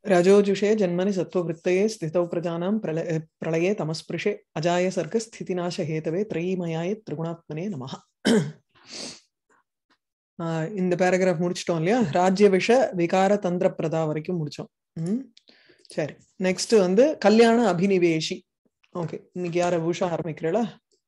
रजोजुषे जन्मनि सत्त्ववृत्तये स्थितौ प्रजानां प्रलय प्रलये तमस्पृशे अजाय सर्गस्थितिनाशहेतवे त्रयीमयाय त्रिगुणात्मने நமः ஆஹ் இந்த பேராகிராஃப் முடிச்சிட்டோம் இல்லையா ராஜ்ய விஷ விகார தந்திர பிரதா வரைக்கும் முடிச்சோம் ம் சரி நெக்ஸ்ட் வந்து கல்யாண அபினிவேஷி ஓகே இன்னைக்கு யார உஷா ஆரம்பிக்கிறீங்களா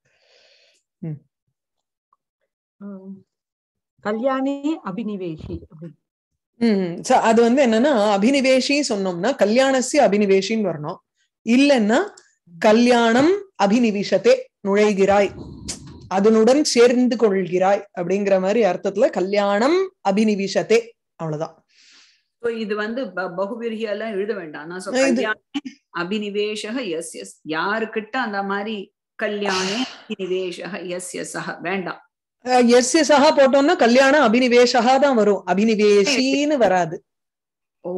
கல்யாணி அபினிவேஷி அப்படின்னு ம் சோ அது வந்து என்னன்னா அபினிவேஷி சொன்னோம்னா கல்யாணசி அபினிவேஷின்னு வரணும் இல்லைன்னா கல்யாணம் அபினிவிஷத்தே நுழைகிறாய் அதனுடன் சேர்ந்து கொள்கிறாய் அப்படிங்கிற மாதிரி அர்த்தத்துல கல்யாணம் அபினிவிஷத்தே அவ்வளவுதான் So, இது வந்து ப- பகுவிரிகி எல்லாம் எழுத வேண்டாம் நான் இது- சொல்ல கல்யாண அபினிவேஷக எஸ் எஸ் யாருக்கிட்ட அந்த மாதிரி கல்யாணே அபினிவேஷக எஸ் எஸ் வேண்டாம் அஹ் எஸ் எஸ் சஹா போட்டோம்னா கல்யாணம் அபினிவேஷகா தான் வரும் அபினிவேஷின்னு வராது ஓ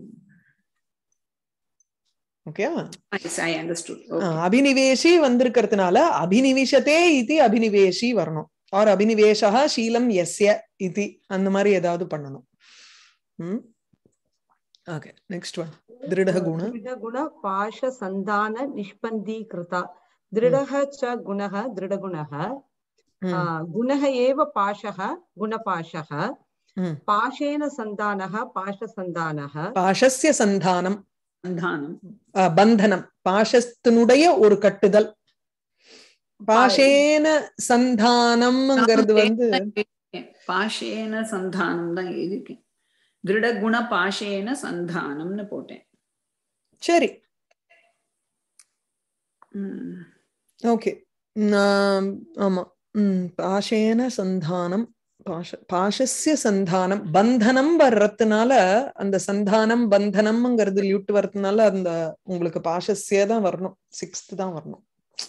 ஓகே ஐ அண்டர்ஸ்டுட் அபினிவேஷி வந்திருக்கிறதுனால அபினிவிஷத்தே இது அபினிவேஷி வரணும் ஆர் அபினிவேஷா சீலம் எஸ்ய இது அந்த மாதிரி ஏதாவது பண்ணணும் ம் ஓகே நெக்ஸ்ட் ஒன் திருட குண दृढगुण पाश सन्धान निष्पन्दीकृता दृढः च गुणः दृढगुणः ம், आ, गुणः एव पाशः गुणपाशः ம். पाशेन सन्धानः पाशसन्धानः பாஷஸ்ய சந்தானம் சந்தானம் அஹ், பந்தனம் பாஷத்தினுடைய ஒரு கட்டுதல் பாஷேன சந்தானம்ங்கிறது வந்து பாஷேன சந்தானம் தான் எழுதியிருக்கேன் திருட குண பாஷேன சந்தானம்னு போட்டேன் சரி ம். ஓகே ஆமா ம் பாஷேன சந்தானம் பாஷ பாஷஸ்ய சந்தானம் பந்தனம் வர்றதுனால அந்த சந்தானம் பந்தனம்ங்கிறது லியூட் வர்றதுனால அந்த உங்களுக்கு பாஷஸ்ய தான் வரணும் சிக்ஸ்த் தான் வரணும்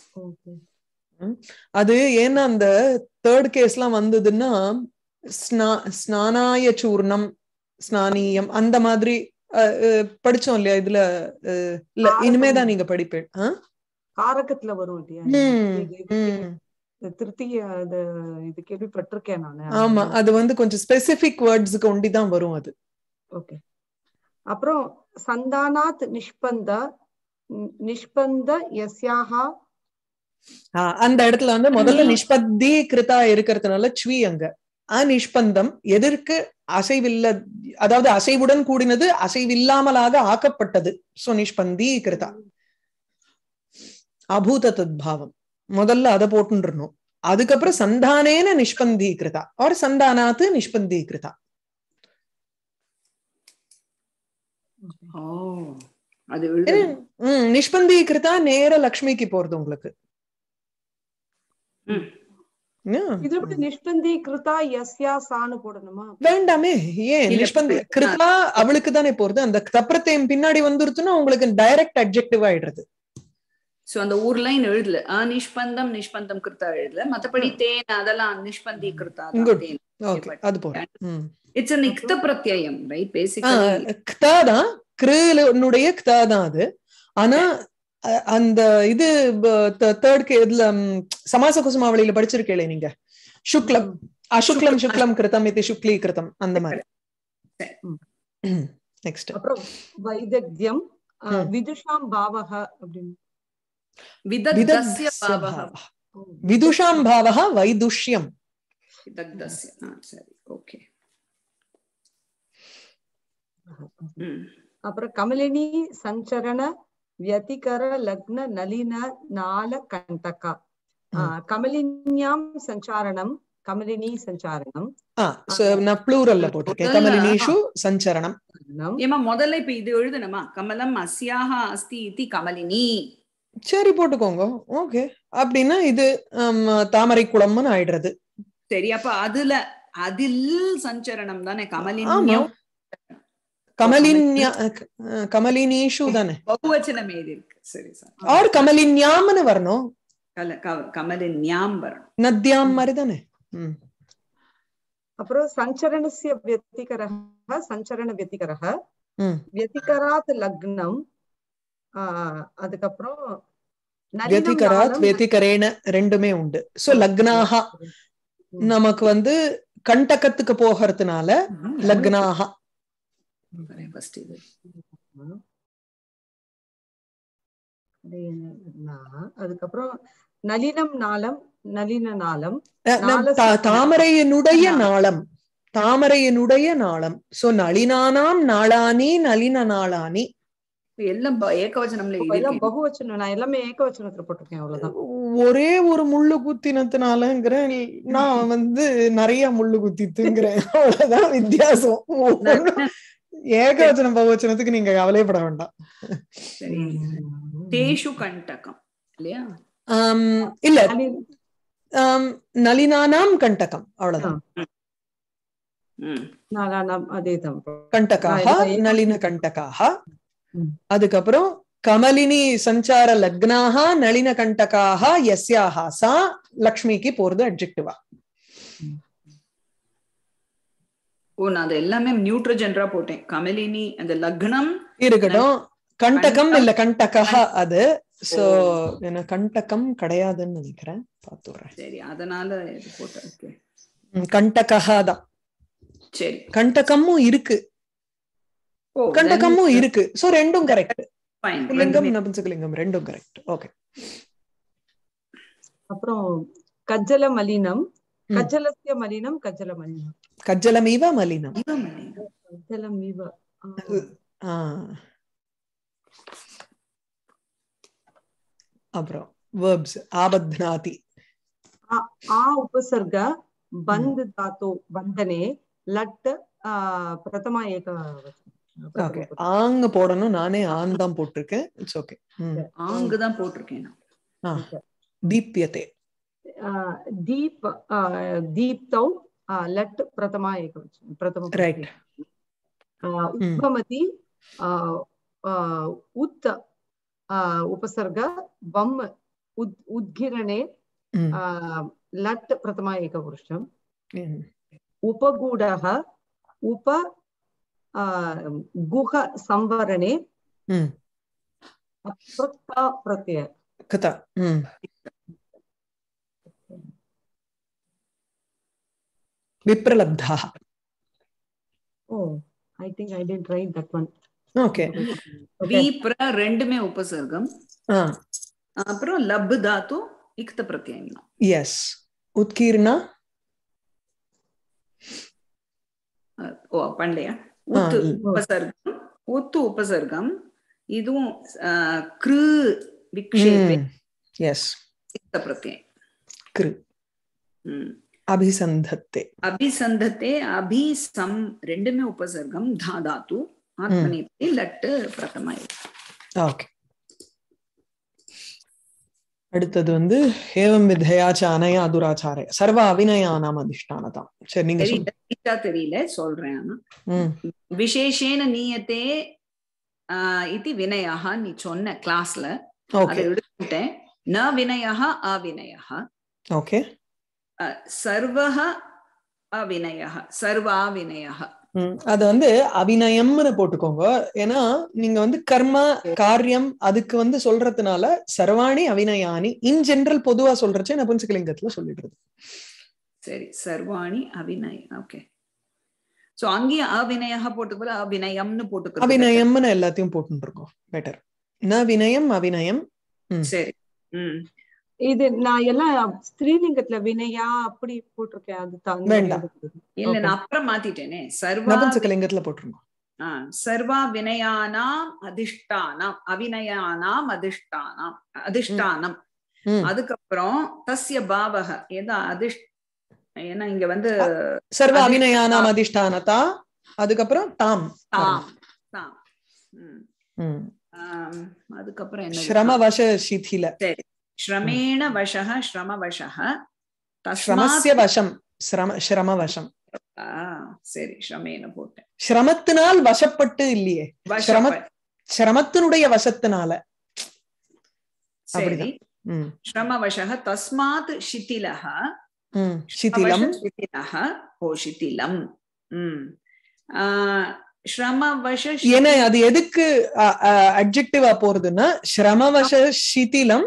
அது ஏன்னா அந்த தேர்ட் கேஸ்லாம் வந்ததுன்னா ஸ்நா ஸ்நானாய சூர்ணம் ஸ்நானீயம் அந்த மாதிரி அஹ், அஹ், படிச்சோம் இல்லையா இதுல அஹ், இல்ல இனிமேதான் நீங்க படிப்பேன் ஆ? காரகத்துல வரும் இல்லையா ம், இது- இது ம். கேள்வி- இது திருத்திய இது இது கேள்விப்பட்டிருக்கேன் நானு ஆமா அது வந்து கொஞ்சம் ஸ்பெசிபிக் வேர்ட்ஸுக்கு ஒண்டிதான் வரும் அது ஓகே அப்புறம் சந்தானாத் நிஷ்பந்த நி- நிஷ்பந்த யஸ்யாஹா ஆ, அந்த இடத்துல வந்து முதல்ல நிஷ்பத்தி கிருதா இருக்கிறதுனால ச்வி அங்க அநிஷ்பந்தம் எதற்கு அசைவில்ல அதாவது அசைவுடன் கூடினது அசைவில்லாமலாக ஆக்கப்பட்டது சோ நிஷ்பந்தி கிருதா அபூத தத்பாவம் முதல்ல அதை போட்டுருணும் அதுக்கப்புறம் சந்தானேன நிஷ்பந்தி கிருதா ஆர் சந்தானாத்து நிஷ்பந்தி கிருதா ஓ அது எழுதணும். உம் நிஷ்பந்தி கிருதா நேர லக்ஷ்மிக்கு போறது உங்களுக்கு ம். Yeah. இது எப்படி நிஷ்பந்தி கிருதா யஸ்யா சான்னு போடணுமா வேண்டாமே ஏன் இல்ல, நிஷ்பந்தி இல்ல. கிருதா அவளுக்கு தானே போறது அந்த தப்ரத்தையும் பின்னாடி வந்துருச்சுன்னா உங்களுக்கு டைரக்ட் அப்ஜெக்டிவ் ஆயிடுறது சோ அந்த ஊர் லைன் எழுதல அநிஷ்பந்தம் நிஷ்பந்தம் கிருத்தா எழுதல மத்தபடி தேன் அதெல்லாம் நிஷ்பந்தி கிருத்தா Good. ஓகே அது போறோம் இட்ஸ் அன் இக்த பிரத்யயம் ரைட் பேசிக்கலி க்தா தான் கிருனுடைய க்தா தான் அது ஆனா அ- அந்த இது தேர்ட் இதுல ம், சமாச குசுமாவளியில படிச்சிருக்கீங்களே நீங்க சுக்லம் அசுக்லம் சுக்லம் கிருதம் இது சுக்லீ கிருதம் அந்த மாதிரி நெக்ஸ்ட் அப்புறம் வைதக்யம் அஹ், ம். விதுஷாம் பாவக அப்படின்னு விதக்தஸ்ய பாவः விதுஷாம் பாவः வைதுஷ்யம் விதக்தஸ்ய ஆ, சரி ஓகே ம் அப்புறம் கமலினி சஞ்சரண வியதிகர லக்ன நளின நால கண்டகா அஹ், கமலின்யாம் சஞ்சாரணம் கமலினி சஞ்சாரணம் ஆ so நான் ப்ளூரல்ல போட்டிருக்கேன் கமலினீஷு சஞ்சரணம் சஞ்சாரணம். ஏமா முதல்ல இப்ப இது எழுதணுமா கமலம் அஸ்யாக அஸ்தி இதி கமலினி சரி போட்டுக்கோங்க ஓகே அப்படின்னா இது ஆம், தாமரை குளம்னு ஆயிடுறது சரி அப்ப அதுல அதில் சஞ்சரணம் தானே ஆமா கமலின்யம் கமலின்யா அஹ், கமலினீஷு தானே பகுவச்சனம் ஏதி இருக்கு சரி சார் ஆர் கமலின்யாம்னு வரணும் கல க- கமலின்யாம் வரணும் நத்யாம் மாதிரி தானே ம் அப்புறம் சஞ்சரணஸ்ய வியதிகரः சஞ்சரண வியதிகரः ம் வியதிகராத் லக்னம் ஆஹ் அதுக்கப்புறம் நளினம் வெதிகராத் நாளம் வெதிகரேன ரெண்டுமே உண்டு சோ லக்னாஹா நமக்கு வந்து கண்டகத்துக்கு போகிறதுனால லக்னாஹா ஃபர்ஸ்ட் இது அது என்ன? அதுக்கப்புறம் நளினம் நாளம் நளின நாளம் அஹ் நம் நாள தா- சந்தனம். தாமரையினுடைய ஆ. நாளம் தாமரையினுடைய நாளம் சோ நளினானாம் நாளானி நளின நாளானி எல்லாம் ப- ஏகவச்சனம்ல எல்லாம் எழுதியிருக்கேன் பகுவச்சனம் நான் எல்லாமே ஏகவச்சனத்துல போட்டிருக்கேன் அவ்வளவுதான் ஒரே ஒரு முள்ளு குத்தினதுனாலங்கிறேன் நான் வந்து நிறைய முள்ளு குத்தித்துங்கிறேன் அவ்வளவுதான் வித்தியாசம் ஒண்ணும் ஏகவச்சனம் பகவச்சனத்துக்கு நீங்க கவலைப்பட வேண்டாம் சரி தேஷு கண்டகம் இல்லையா ஆம், இல்ல நளின- ஆம், நளினானாம் கண்டகம் அவ்வளவுதான் ம் நாளானம் அதேதான் கண்டகாக நான் இதை- நளின கண்டகாக ம். அதுக்கப்புறம் கமலினி சஞ்சார லக்னாக நளின கண்டகாக யஸ்யாஹா சா லக்ஷ்மிக்கு போறது அட்ஜெக்டிவா ஓ நான் அது எல்லாமே நியூட்ரஜென்ரா போட்டேன் கமலினி அந்த லக்னம் இருக்கட்டும் கண்டகம் கண்டகம். இல்ல கண்டகா அது சோ என்ன கண்டகம் கிடையாதுன்னு நினைக்கிறேன் பாத்துறேன் சரி அதனால இது போட்டேன் ஓகே கண்டகா தான் சரி கண்டகமும் இருக்கு ஓ கண்டகமும் இருக்கு சோ ரெண்டும் கரெக்ட் ஃபைன் லிங்கம் நபுன்சகலிங்கம் ரெண்டும் கரெக்ட் ஓகே அப்புறம் கஜ்ஜல மலினம் ம். கஜ்ஜலஸ்ய மலினம் கஜ்ஜல மலினம் கஜ்ஜலமீவ மலினம் கஜ்ஜலம் இவ ஆ. ஆ. அப்புறம் வேர்ப்ஸ் ஆபத்னாதி आ- आ उपसर्ग बन्द धातु बन्धने लट् आ, प्रथमा एक ஓகே ஆங்க போடணும் நானே ஆன் தான் போட்டிருக்கேன் இட்ஸ் ஓகே ஆங்கு தான் போட்டிருக்கேன் நான் தீப்யதே दीप आ, दीप्तौ आ, लट् प्रथमा एक प्रथम ரைட் उद्भमति आ, आ, उत् आ, उपसर्ग बम् उद् उद्गिरणे आ, लट् प्रथमा एकपुरुषम् उपगूढः उप आ, गुह संवरणे अप्रक्ता प्रत्यय கதா ம் விப்ரலப்தா Oh, I think I didn't write that one. Okay வீப்ர ரெண்டுமே உபசர்க்கம் ஆ அப்புறம் லப் தாத்து இக்த பிரத்யம் தான் எஸ் உத்கீர்ணா அஹ் ஓ பண்ணலையா உத்து உபசர்க்கம் உத்து உபசர்க்கம் இதுவும் அஹ், கிரு விக்ஷேபே எஸ் இக்த பிரத்யம் கிரு ம். அபிசந்தத்தே அபிசந்தத்தே அபிசம் ரெண்டுமே உபசர்க்கம் தா தாத்து ஆத்மநேபதி லட்டு பிரதமா ஓகே அடுத்தது வந்து ஏவம் விதையாச்ச அனயா துராச்சாரே சர்வ அவிநயானாம் அதிஷ்டானதாம் சரி நீங்க தெரியல சொல்லுங்க தெளிவா தெரியல சொல்றேன் ஆனா ம் விசேஷேன நீயத்தே ஆஹ் இது வினயா நீ சொன்ன கிளாஸ்ல அதை ஓகே எடுத்துட்டேன் ந வினயா அவினயா ஓகே சர்வஹ அவினய சர்வா வினய ம், அது வந்து அபிநயம்னு போட்டுக்கோங்க ஏன்னா நீங்க வந்து கர்ம காரியம் அதுக்கு வந்து சொல்றதுனால சர்வாணி அவிநயானி இன் ஜெனரல் பொதுவா சொல்றச்சே நபுன்சகலிங்கத்துல சொல்லிடுறது சரி சர்வாணி அவிநய ஓகே சோ அங்கேயும் அவினயா போட்டு போல அபிநயம்னு போட்டுக்கிறது அபிநயம்னு எல்லாத்தையும் போட்டு இருக்கோம் பெட்டர் ந வினயம் அபிநயம் சரி உம் இது நான் எல்லாம் ஸ்ரீலிங்கத்துல வினயா அப்படி போட்டிருக்கேன் அது தான் வேண்டாம். இல்ல Okay. நான் அப்புறம் மாத்திட்டேனே சர்வா நபுன்சகலிங்கத்துல போட்டுருக்கோம் ஆ, சர்வா வினயானாம் அதிஷ்டானம் அவிநயானாம் அதிஷ்டானம் அதிஷ்டானம் ம். அதுக்கப்புறம் தஸ்ய பாவக ஏதா அதிஷ் ஏன்னா இங்க வந்து சர்வ அதிஷ்டானம். அபிநயானாம் அதிஷ்டானதா அதுக்கப்புறம் தாம் தாம் தாம் ம். ம். ஆம், அதுக்கப்புறம் என்ன ஸ்ரமவச சிதில ஸ்ரமேண வசக ஸ்ரமவசக ஸ்ரமஸ்ய வசம் ஸ்ரம ஸ்ரமவசம் ஆ, சரி ஸ்ரமேன போட்டேன் ஸ்ரமத்தினால் வசப்பட்டு இல்லையே ஸ்ரம வசப்ப- சிரமத்தினுடைய வசத்தினால சரி அப்படிதான். ம். ஸ்ரமவசக தஸ்மாத் சிதிலக ம். சிதிலம் சிதிலக ஓ சிதிலம் ம் ஆ, ஸ்ரமவச ஏன்னா அது எதுக்கு அட்ஜெக்டிவா போறதுன்னா ஸ்ரமவச சிதிலம்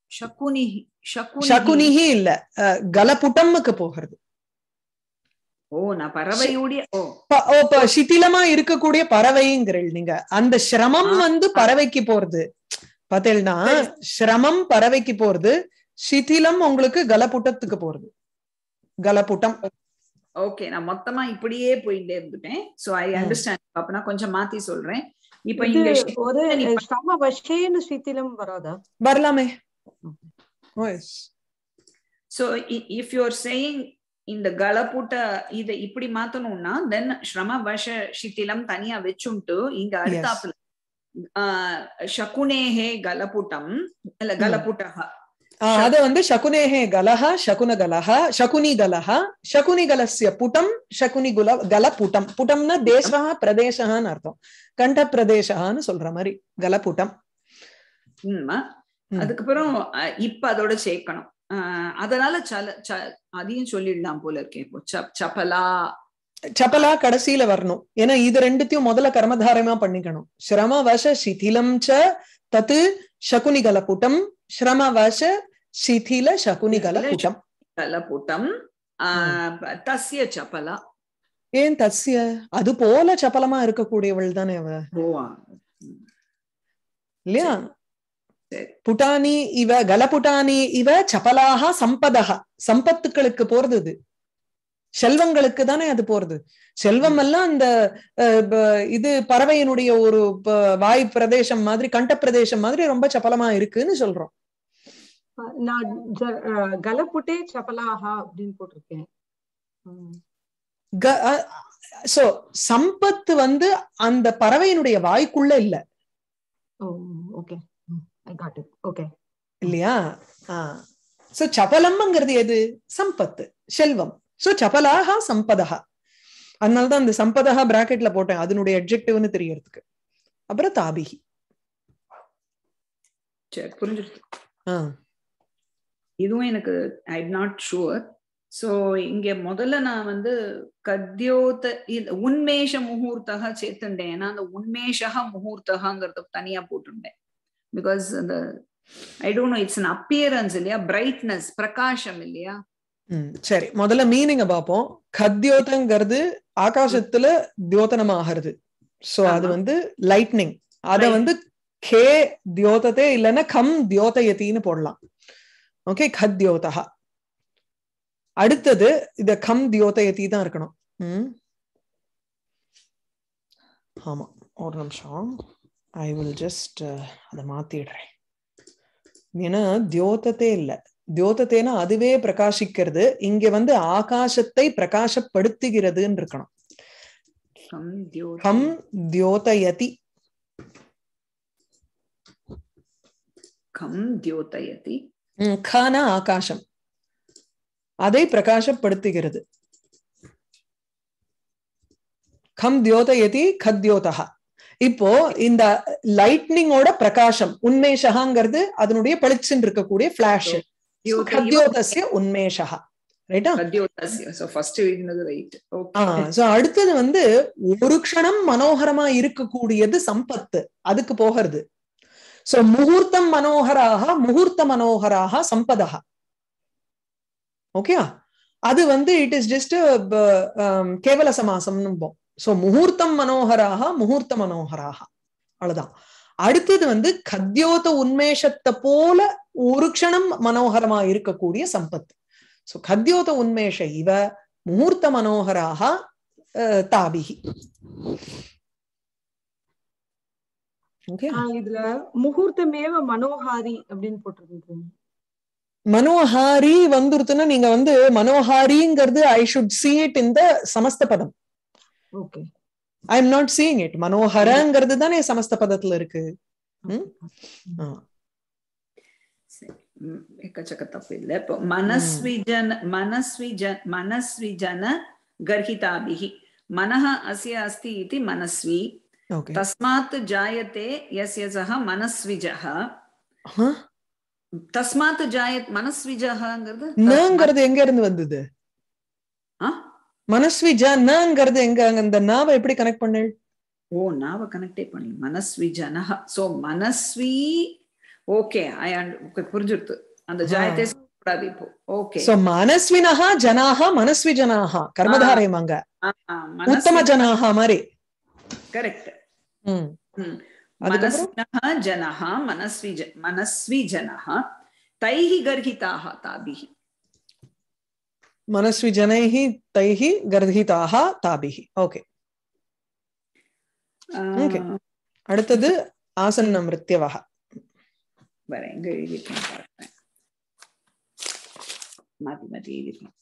சகுனி சகுனி சகுனிஹி இல்ல அஹ், கலபுட்டம்முக்கு போகிறது ஓ நான் பறவையுடைய ஓ ப- ஓ, ப- சிதிலமா இருக்கக்கூடிய பறவைங்கிறள் நீங்க அந்த சிரமம் ஆ, வந்து ஆ. பறவைக்கு போறது பார்த்தேன்னா சரி. சிரமம் பறவைக்கு போறது சிதிலம் உங்களுக்கு கலப்புட்டத்துக்கு போறது கலப்புட்டம் ஓகே நான் மொத்தமா இப்படியே போயிட்டே இருந்துட்டேன் சோ ஐ ம். அண்டர்ஸ்டாண்ட் அப்ப நான் கொஞ்சம் மாத்தி சொல்றேன் இப்ப இது இங்க ஷி- ஒரு நீ ப- ஸ்ரம வசேன்னு ஸ்ரீத்திலம் வராதா வரலாமே Oh, yes. so i- if you're saying இந்த கலப்புட்ட இதை இப்படி மாத்தணும்னா தென் ஸ்ரம வச சித்திலம் தனியா வச்சுட்டு இங்க அடுத்தாப்புல ஆஹ் சகுனேஹே கலப்புட்டம் இல்ல கலப்புட்டக ஆ, அத வந்து சகுனேஹே கலஹ சகுன கலஹ சகுனி கலஹ சகுனி கலஸ்ய புட்டம் சகுனி குல கல புட்டம் புட்டம்னா தேசா பிரதேசகான்னு அர்த்தம் கண்ட பிரதேசகான்னு சொல்ற மாதிரி கலப்புட்டம் உண்மை ம். அதுக்கப்புறம் அஹ், இப்ப அதோட சேர்க்கணும் ஆஹ், அதனால சல ச- அதையும் சொல்லிடலாம் போல இருக்கேன் இப்போ சப்- சபலா சபலா கடைசியில வரணும் ஏன்னா இது ரெண்டுத்தையும் முதல்ல கர்மதாரமா பண்ணிக்கணும் ஸ்ரம வச சிதிலம் ச தத்து சகுனி கலப்புட்டம் ஸ்ரம வச சிதில சகுனி கலப்புட்டம் கலப்புட்டம் ஆஹ், தஸ்ய சபலா ஏன் தஸ்ய அது போல சபலமா இருக்கக்கூடியவள் தானே அவ ஓ இல்லையா சரி. புட்டானி இவ கலபுட்டானி இவ சபலாக சம்பதக சம்பத்துக்களுக்கு போறது இது செல்வங்களுக்கு தானே அது போறது செல்வம் எல்லாம் இந்த அஹ், ப- இது பறவையினுடைய ஒரு ப- வாய் பிரதேசம் மாதிரி கண்ட பிரதேசம் மாதிரி ரொம்ப சபலமா இருக்குன்னு சொல்றோம் நான் ஜ- அஹ், கலப்புட்டே சபலாஹா அப்படின்னு போட்டிருக்கேன் ம். சோ சம்பத்து வந்து அந்த பறவையினுடைய வாய்க்குள்ள இல்ல oh okay I got it okay இல்லையா சோ சபலம்ங்கிறது எது சம்பத்து செல்வம் சோ சபலாக சம்பதா அதனாலதான் அந்த சம்பதா பிராக்கெட்ல போட்டேன் அதனுடைய அட்ஜெக்டிவ்னு தெரியறதுக்கு அப்புறம் தாபிகி சரி புரிஞ்சிருச்சு ஆ, இதுவும் எனக்கு ஐ நாட் ஷுவர் சோ இங்க முதல்ல நான் வந்து கத்யோத இது உன்மேஷ முகூர்த்தக சேர்த்துட்டேன் ஏன்னா அந்த உன்மேஷக முகூர்த்தகங்கிறத தனியா போட்டுட்டேன் பிகாஸ் அந்த I don't know it's an appearance இல்லையா பிரைட்னஸ் பிரகாசம் இல்லையா ம், சரி முதல்ல மீனிங்க பார்ப்போம் கத்யோதங்கிறது ஆகாசத்துல தியோதனமாகிறது சோ அது ஆமா. வந்து லைட்னிங் அத Right. வந்து கே தியோததே இல்லைன்னா கம் தியோதயத்தின்னு போடலாம் ஓகே கத்யோதா அடுத்தது இத கம் தியோதயதி தான் இருக்கணும் ம் ஆமா ஒரு நிமிஷம் ஐ வில் ஜஸ்ட் அதை மாத்திடுறேன் ஏன்னா தியோதத்தே இல்ல தியோதத்தேனா அதுவே பிரகாசிக்கிறது இங்க வந்து ஆகாசத்தை பிரகாசப்படுத்துகிறதுன்னு இருக்கணும் கம் தியோதி. கம் தியோதயதி கம் தியோதயதி ம், கன ஆகாசம் அதை பிரகாசப்படுத்துகிறது கம் தியோதயதி கத்யோதா இப்போ இந்த லைட்னிங்கோட பிரகாசம் உன்மேஷகாங்கிறது அதனுடைய பளிச்சுன்னு இருக்கக்கூடிய பிளாஷ் தியோதயோ- கத்யோதஸ்ய உன்மேஷா ரைட்டா கத்யோதஸ்ய சோ ஃபர்ஸ்ட் எழுதினது ரைட் ஆ சோ அடுத்தது வந்து ஒரு க்ஷணம் மனோகரமா இருக்கக்கூடியது சம்பத்து அதுக்கு போகிறது சோ முகூர்த்தம் மனோகராக முகூர்த்த மனோகராக சம்பதா ஓகே அது வந்து இட் இஸ் ஜஸ்ட் கேவல சமாசம்னு சோ முகூர்த்தம் மனோகராக முகூர்த்த மனோகராக அவ்வளவுதான் அடுத்தது வந்து கத்யோத உன்மேஷத்தை போல ஒரு க்ஷணம் மனோகரமா இருக்கக்கூடிய சம்பத்து சோ கத்யோத உன்மேஷ இவ முகூர்த்த மனோகராக அஹ், தாபிகி ஓகே ஆஹ் இதுல முகூர்த்தமேவ மனோஹாரி அப்படின்னு போட்டிருக்கு மனோஹாரி வந்துருத்துன்னா நீங்க வந்து மனோஹாரிங்கிறது I should see it in the சமஸ்த பதம் okay I am not seeing it மனோஹரங்கிறது தானே சமஸ்த பதத்துல இருக்கு ம்? ஆ. சரி. ம், எக்கச்சக்க தப்பு இல்ல இப்போ மனஸ்விஜன மனஸ்விஜ மனஸ்விஜன கர்ஹிதாபிஹி மனः அஸ்ய அஸ்தி इति மனஸ்வி ஓகே தஸ்மாத் ஜாயते यस्य सः मनस्विजः ஆ? தஸ்மாத் ஜாயத் மனஸ்விஜஹங்கிறது நங்கிறது எங்க இருந்து வந்தது ஆ? மனஸ்வி ஜ நங்கிறது எங்க அங்க அந்த நாவை எப்படி கனெக்ட் பண்ணு ஓ நாவ கனெக்டே பண்ணல மனஸ்வி ஜனஹ சோ மனஸ்வி ஓகே ஐ புரிஞ்சிருத்து அந்த ஜாயத்தை கூடாது இப்போ ஓகே சோ மனஸ்வினஹா ஜனாஹ மனஸ்வி ஜனாஹ கர்மதாரயம் அங்க உத்தம ஜனாஹ மாதிரி கரெக்ட் ம் அதுக்கப்புறம்? मनस्विनः जनः मनस्वी ज मनस्वी जनः तैः गर्हिताः ताभिः மனஸ்வி ஜனைஹி தைஹி கர்ஹிதாஹ தாபிஹி ஓகே Okay. அடுத்தது ஆசன்ன மிருத்யவஹ வரேன் இங்க எழுதிருக்கேன் பார்க்கிறேன் மாத்தி மாத்தி எழுதிருக்கேன்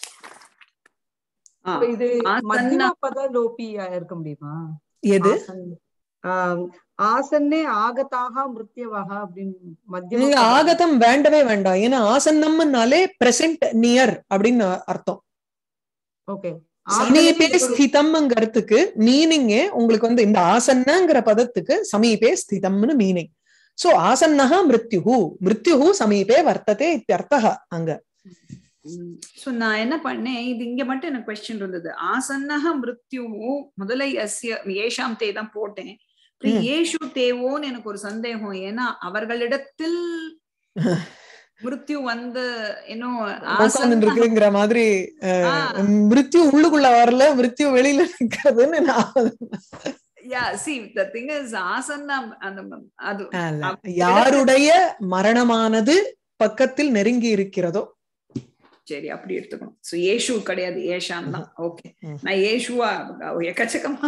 ஆ, அப்ப இது ஆசன்னா- மத்தியமா பத லோபி இருக்க முடியுமா எது ஆசன். ஆம், ஆசன்னே ஆகதாக மிருத்யவக அப்படின்னு மத்தியம நீங்க பதம். ஆகதம் வேண்டவே வேண்டாம் ஏன்னா ஆசன்னம்னாலே பிரசன்ட் நியர் அப்படின்னு அர்த்தம் ஓகே சமீபே ஸ்திதம்ங்கிறதுக்கு மீனிங்கே உங்களுக்கு வந்து இந்த ஆசன்னங்கிற பதத்துக்கு சமீபே ஸ்திதம்னு மீனிங் சோ ஆசன்னஹ மிருத்யுஹு மிருத்யுஹு சமீபே வர்த்ததே இத்தியர்த்தः அங்க சோ நான் என்ன பண்ணேன் இது இங்க மட்டும் எனக்கு கொஸ்டின் இருந்தது ஆசன்னக மிருத்யு முதல்ல எஸ்ய ஏஷாம் தே தான் போட்டேன் அப்புறம் ம். ஏஷு தேவோன்னு எனக்கு ஒரு சந்தேகம் ஏன்னா அவர்களிடத்தில் மிருத்யு வந்து இன்னும் உட்கார்ந்து ஆசன்னக இருக்குங்கிற மாதிரி அஹ், ஆ. மிருத்யு உள்ளுக்குள்ள வரல மிருத்யு வெளியில நிக்கிறதுன்னு நான் yeah see the thing is ஆசன்னம் அந்த ம- அது அல்ல. அவ- யாருடைய மரணமானது பக்கத்தில் நெருங்கி இருக்கிறதோ சரி அப்படி எடுத்துக்கணும் சோ ஏஷு கிடையாது ஏஷாம் தான் ஓகே ம். நான் ஏஷுவா எக்கச்சக்கமா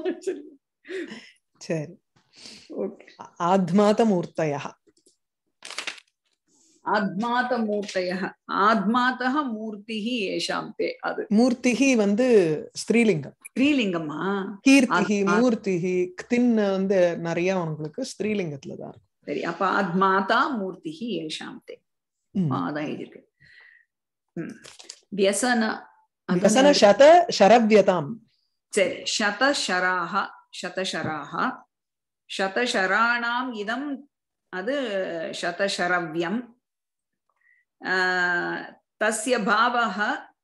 சரி ஓகே ஆத்மாத மூர்த்தய ஆத்மாத மூர்த்தய ஆத்மாதः மூர்த்திः ஏஷாம் தே அது மூர்த்திகி வந்து ஸ்திரீலிங்கம் ஸ்ரீலிங்கம்மா கீர்த்திகி ஆத்மா. மூர்த்திகி தின் வந்து நிறைய உங்களுக்கு ஸ்திரீலிங்கத்துல தான் இருக்கும் சரி அப்ப ஆத்மாதா மூர்த்திः ஏஷாம் தே ம். ஆ, அதான் எழுதியிருக்கு ம். வியசன அதான் வசன சத சரவ்யதாம் சரி சதசராக சதசராக சதசராணாம் இதம் அது சதசரவ்யம் ஆஹ், தஸ்ய பாவக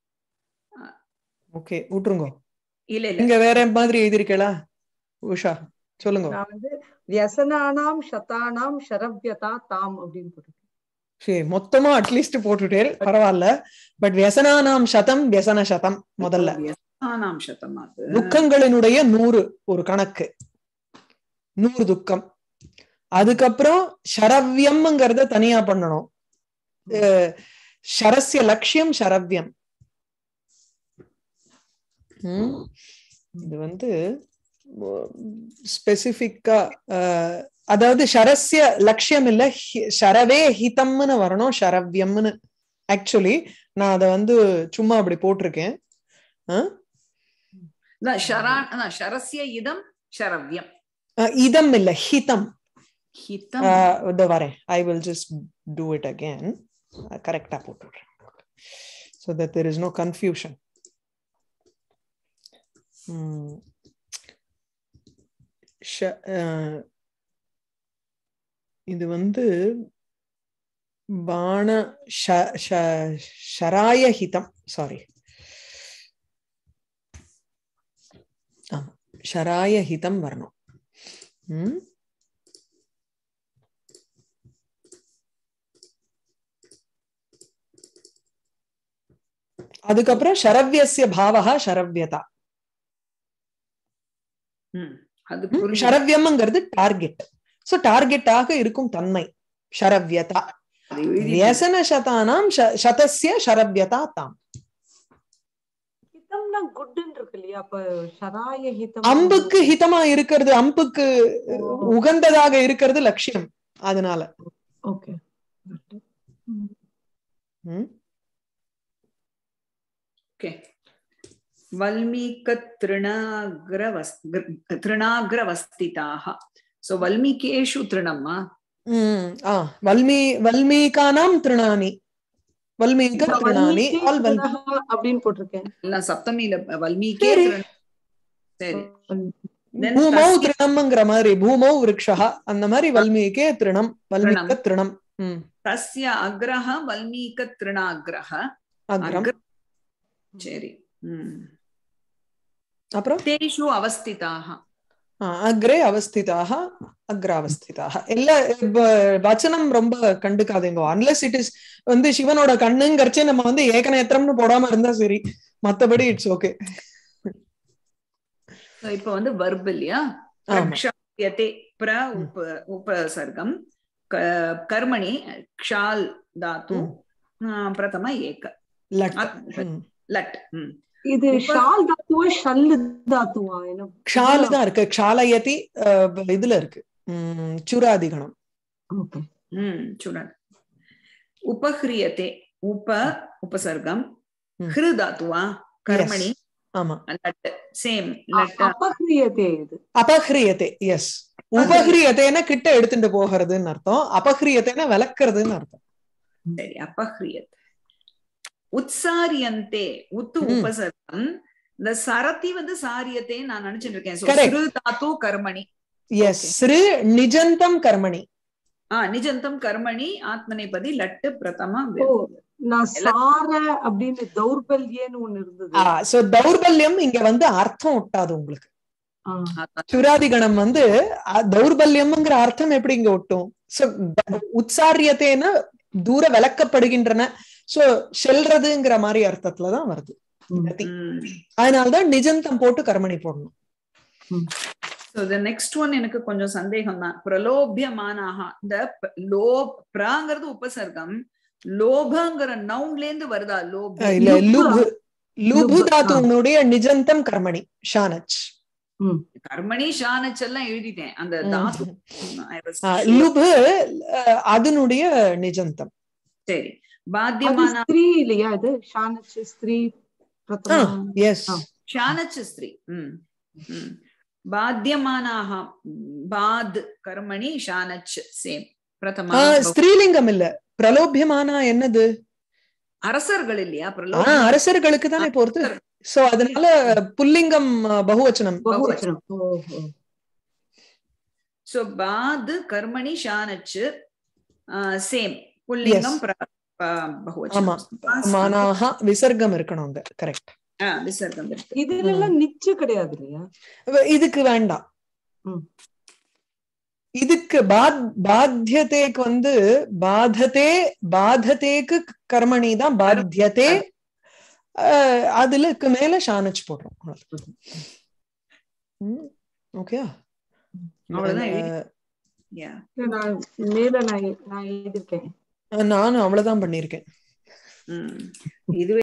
ஓகே விட்டுருங்க இல்ல இல்ல நீங்க வேற மாதிரி எழுதிருக்கலா உஷா சொல்லுங்க நான் வந்து வியசனானாம் சதானாம் ஷரவ்யதா தாம் அப்படின்னு போட்டிருக்கேன் சரி மொத்தமா அட்லீஸ்ட் போட்டுட்டேன் பரவாயில்ல பட் வியசனானாம் சதம் வியசன சதம் முதல்ல வியசனானாம் சதம் அது துக்கங்களினுடைய நூறு ஒரு கணக்கு நூறு துக்கம் அதுக்கப்புறம் ஷரவ்யம்ங்கிறத தனியா பண்ணணும் அஹ் ஷரஸ்ய லட்சியம் ஷரவ்யம் ம். இது வந்து ஸ்பெசிபிக்கா அதாவது ஷரஸ்ய லட்சியம் இல்ல ஹி- ஷரவே ஹிதம்னு வரணும் ஷரவ்யம்னு ஆக்சுவலி நான் அதை வந்து சும்மா அப்படி போட்டிருக்கேன் அஹ் அதான் ஷரா- அதான் ஷரஸ்ய இதம் ஷரவ்யம் அஹ் இதம் இல்ல ஹிதம் ஹிதம் Uh, இதோ வரேன் I will just do it again கரெக்டா போட்டுடுறேன் so that there is no confusion இது வந்து பாண ஷ- ஷ- ஷராய ஹிதம் சாரி ஆமா ஷராய ஹிதம் வரணும் ம் அதுக்கப்புறம் ஷரவ்யஸ்ய பாவகா ஷரவ்யதா ம். அது ம், புரிஞ்சு ஷரவ்யம்ங்கிறது டார்கெட் சோ டார்கெட்டாக இருக்கும் தன்மை ஷரவ்யதா அது எழுதி- வியசன சதானாம் ஷ- சதஸ்ய ஷரவ்யதா தாம் ஹிதம்னா குட்ன்னு இருக்கு இல்லையா அப்ப ஷராய ஹிதம் அம்புக்கு ஹிதமா இருக்கிறது அம்புக்கு உகந்ததாக இருக்கிறது லட்சியம் அதனால ஓகே ம், ஓகே வல்மீகத்ருணாகிரவஸ் திருணாகிரவஸ்திதாக சோ வல்மீகேஷு திருணம்மா ம், ஆ வல்மீ வல்மீகானாம் திருணானி வல்மீக திருணானி ஆல் வல் அப்படின்னு போட்டிருக்கேன் எல்லாம் சப்தமியில வல்மீகே சரி. திருண- சரி Then பூமௌ தஸ்ய- திருணம்ங்கிற மாதிரி பூமௌ விருக்ஷா அந்த மாதிரி வல்மீகே திருணம் வல்மீக திருணம் ம் தஸ்ய அக்ரஹ வல்மீக திருணாகிரஹ அக்ரம் அக்ர- சரி ம் அப்புறம் தேஷு அவஸ்திதாக அக்ரே அவஸ்திதாக அக்ராவஸ்திதாக இல்ல இப்ப வச்சனம் ரொம்ப கண்டுக்காதீங்க அன்லெஸ் இட் இஸ் வந்து சிவனோட கண்ணுங்கிறச்சே நம்ம வந்து ஏகநேத்திரம்னு போடாம இருந்தா சரி மத்தபடி இட்ஸ் ஓகே So, இப்ப வந்து வர்ப் இல்லையா ஆமா. பிரக்ஷாயத்தே பிர உப உபசர்க்கம் க- கர்மணி க்ஷால் தாத்து ஆ, பிரதம ஏக லட் அத்- ம். லட் ம். இது உப- ஷால் தாத்துவா ஷல்லு தாத்துவா என்ன க்ஷாலு தான் இருக்கு க்ஷாலயதி அஹ், இதுல இருக்கு உம் சுராதிகணம் ஓகே ம் చూడండి ఉపహ్రియతే ఉప ఉపసర్గం ம். ஹிரு தாத்துவா கர்மணி ஆமா லட் சேம் லட் அபஹ்ரியதே இது அபஹ்ரியத்தை எஸ் உபஹ்ரியத்தைன்னா கிட்ட எடுத்துட்டு போகிறதுன்னு அர்த்தம் அபஹ்ரியத்தைன்னா விளக்குறதுன்னு அர்த்தம் சரி அபஹ்ரியத் உத்சாரியந்தே உத்து ம். உபசர்க்கம் இந்த சரதி வந்து சாரியத்தே நான் நினைச்சிட்டு இருக்கேன் So, Correct. சிறு தாத்து கர்மணி எஸ் ஸ்ரு நிஜந்தம் கர்மணி ஆ நிஜந்தம் கர்மணி ஆத்மனைபதி லட்டு பிரதம ஓ நான் சார அப்படின்னு தௌர்பல்யன்னு ஒண்ணு இருந்தது சோ தௌர்பல்யம் இங்க வந்து அர்த்தம் ஒட்டாது உங்களுக்கு ஆ. சுராதிகணம் வந்து அ- தௌர்பல்யம்ங்கிற அர்த்தம் எப்படி இங்க ஒட்டும் சோ உற்சாரியத்தேன தூர விளக்கப்படுகின்றன சோ செல்றதுங்கிற மாதிரி அர்த்தத்துலதான் வருது ம். கதி. அதனாலதான் நிஜந்தம் போட்டு கர்மணி போடணும் ஸோ த நெக்ஸ்ட் ஒன் எனக்கு கொஞ்சம் சந்தேகம் தான் பிரலோபியமானாக இந்த ப- லோ பிராங்கிறது உபசர்க்கம் லோபங்கிற நவுன்ல இருந்து வருதா லோப அஹ் இல்ல லுபு. லுபு லுபு லுபு, தாத்துவனுடைய நிஜந்தம் கர்மணி ஷானச் கர்மணி ஷானச் எல்லாம் எழுதிட்டேன் அந்த ம். தாத்து I was அஹ் sure. லுபு அஹ் அதனுடைய நிஜந்தம் சரி அது பாத்தியமான ஸ்திரீ இல்லையா இது ஷானச் ஸ்திரீ பிரதம எஸ் ஆ. ஷானச் ஸ்திரீ ம் ம் பாத்தியமானாக பாத் கர்மணி ஷானச் சேம் பிரதமா ஸ்திரீலிங்கம் இல்ல பிரலோபியமானா என்னது அரசர்கள் இல்லையா ஆஹ் பிரலோபியம் அரசர்களுக்கு தானே பொறுத்து சோ அதனால புல்லிங்கம் அஹ், பகுவச்சனம் பகுவச்சனம் ஓஹோ சோ பாத் கர்மணி ஷானச் சேம் புல்லிங்கம் பிர- ப- ஆமா பகுவச்சனம் மானாக விசர்க்கம் இருக்கணும் அங்க கரெக்ட் ஆ, விசர்க்கம் இருக்கு இதுல எல்லாம் நிச்சு கிடையாது இல்லையா இதுக்கு வேண்டாம் ம். இதுக்கு பாத் பாத்தியதேக்கு வந்து பாததே பாததேக்கு கர்மணி தான் பாத்தியதே அஹ், அதுலக்கு மேல ஷானச் போடுறோம் ஓகே அவ்வளவுதான் எழுதி- Yeah. இல்ல, நான் மேல நான் நான் எழுதியிருக்கேன் நானும் அவ்வளவுதான் பண்ணிருக்கேன் ம். இதுவே